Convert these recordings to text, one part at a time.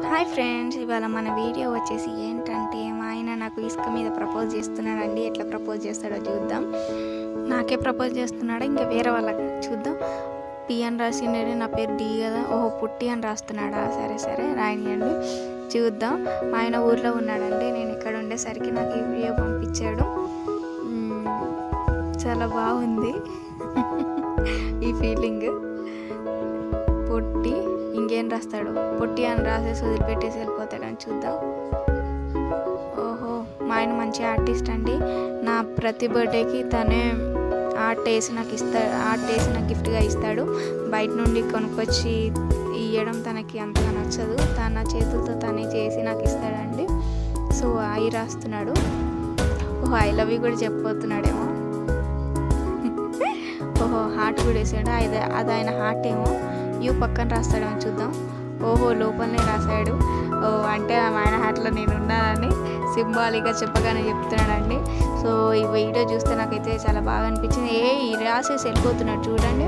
hi friends ఇవాళ మన video వచ్చేసి ఏంటంటే మా ఆయన నాకు ఇసుక మీద ప్రపోజ్ చేస్తున్నాడండి ఎట్లా ప్రపోజ్ చేస్తాడో చూద్దాం నాకే ప్రపోజ్ చేస్తున్నాడా ఇంకా వేరే వాళ్ళకి చూద్దాం పి అని రాసిండే నా పేరు డి కదా ఓహో పుట్టి అని రాస్తున్నాడా సరే సరే రాయనియండి చూద్దాం మా ఆయన ఊర్లో ఉన్నాడండి నేను ఇక్కడ ఉండేసరికి నాకు ఈ వీడియో పంపించాడు మ్మ్, చాలా బాగుంది ఈ ఫీలింగ్ పొట్టి ఇంకేం రాస్తాడు పొట్టి అని రాసేసి వదిలిపెట్టేసి వెళ్ళిపోతాడని చూద్దాం ఓహో మా ఆయన మంచి ఆర్టిస్ట్ అండి నా ప్రతి బర్త్డేకి తనే ఆర్ట్ వేసి నాకు ఇస్తా ఆర్ట్ వేసి నాకు గిఫ్ట్గా ఇస్తాడు బయట నుండి కొనుక్కొచ్చి ఇవ్వడం తనకి అంతగా నచ్చదు తన చేతులతో తనే చేసి నాకు ఇస్తాడండి సో అవి రాస్తున్నాడు ఓహో ఐ లవ్ యూ కూడా చెప్పబోతున్నాడేమో ఓహో హార్ట్ కూడా వేసాడు అది అది ఆయన హార్ట్ ఏమో యూ పక్కన రాస్తాడేమో చూద్దాం ఓహో లోపలనే రాశాడు ఓ అంటే ఆయన హార్ట్లో నేను ఉన్నానని సింబాలిక్గా చెప్పగానే చెప్తున్నాడండి సో ఈ వీడియో చూస్తే నాకైతే చాలా బాగా అనిపించింది ఏ ఈ రాసేసి వెళ్ళిపోతున్నాడు చూడండి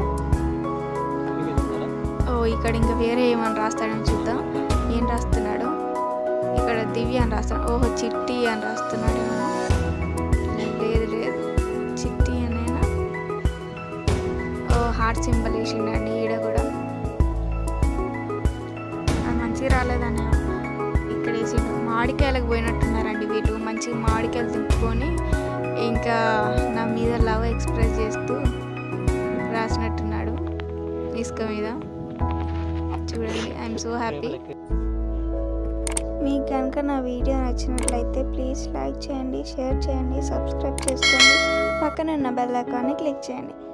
ఓ ఇక్కడ ఇంకా వేరే ఏమని రాస్తాడని చూద్దాం ఏం రాస్తున్నాడు ఇక్కడ దివ్య అని రాస్తాడు ఓహో చిట్టి అని రాస్తున్నాడు లేదు లేదు చిట్టి అనేనా ఓ హార్ట్ సింబల్ వేసిండండి ఈడ కూడా అది మంచిగా రాలేదని ఇక్కడ వేసిండు మామిడికాయలకు పోయినట్టున్నారండి వీళ్ళు మంచిగా మామిడికాయలు తిప్పుకొని ఇంకా నా మీద లవ్ ఎక్స్ప్రెస్ చేస్తూ రాసినట్టున్నాడు ఇసుక మీద చూడండి ఐఎమ్ సో హ్యాపీ మీకు కనుక నా వీడియో నచ్చినట్లయితే ప్లీజ్ లైక్ చేయండి షేర్ చేయండి సబ్స్క్రైబ్ చేసుకోండి పక్కన ఉన్న బెల్ ఐకాన్ని క్లిక్ చేయండి